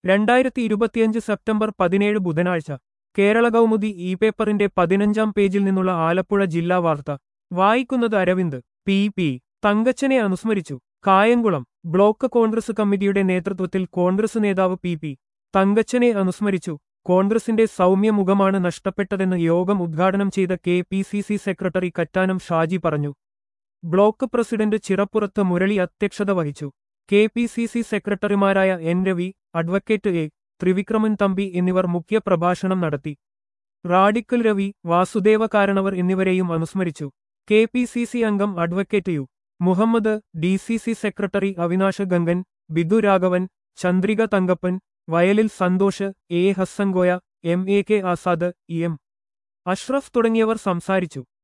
രണ്ടായിരത്തി ഇരുപത്തിയഞ്ച് സെപ്റ്റംബർ പതിനേഴ് ബുധനാഴ്ച കേരള കൗമുദി ഇ പേപ്പറിന്റെ പതിനഞ്ചാം പേജിൽ നിന്നുള്ള ആലപ്പുഴ ജില്ലാ വാർത്ത വായിക്കുന്നത് അരവിന്ദ് പി പി തങ്കച്ചനെ അനുസ്മരിച്ചു കായംകുളം ബ്ലോക്ക് കോൺഗ്രസ് കമ്മിറ്റിയുടെ നേതൃത്വത്തിൽ കോൺഗ്രസ് നേതാവ് പി പി തങ്കച്ചനെ അനുസ്മരിച്ചു കോൺഗ്രസിന്റെ സൗമ്യ മുഖമാണ് നഷ്ടപ്പെട്ടതെന്ന് യോഗം ഉദ്ഘാടനം ചെയ്ത K P C C secretary Kattanam Shaji പറഞ്ഞു ബ്ലോക്ക് പ്രസിഡന്റ് ചിറപ്പുറത്ത് മുരളി അധ്യക്ഷത വഹിച്ചു കെ പി സി സി സെക്രട്ടറിമാരായ N Ravi advocate A Trivikraman Thampi എന്നിവർ മുഖ്യപ്രഭാഷണം നടത്തി റാഡിക്കൽ രവി വാസുദേവ കാരണവർ എന്നിവരെയും അനുസ്മരിച്ചു കെ പി സി സി അംഗം advocate U Muhammad D C C secretary Avinash Gangan Bidu Raghavan Chandrika Thankappan Vayalil Santhosh A Hassangoya M A K Azad E M Ashraf തുടങ്ങിയവർ സംസാരിച്ചു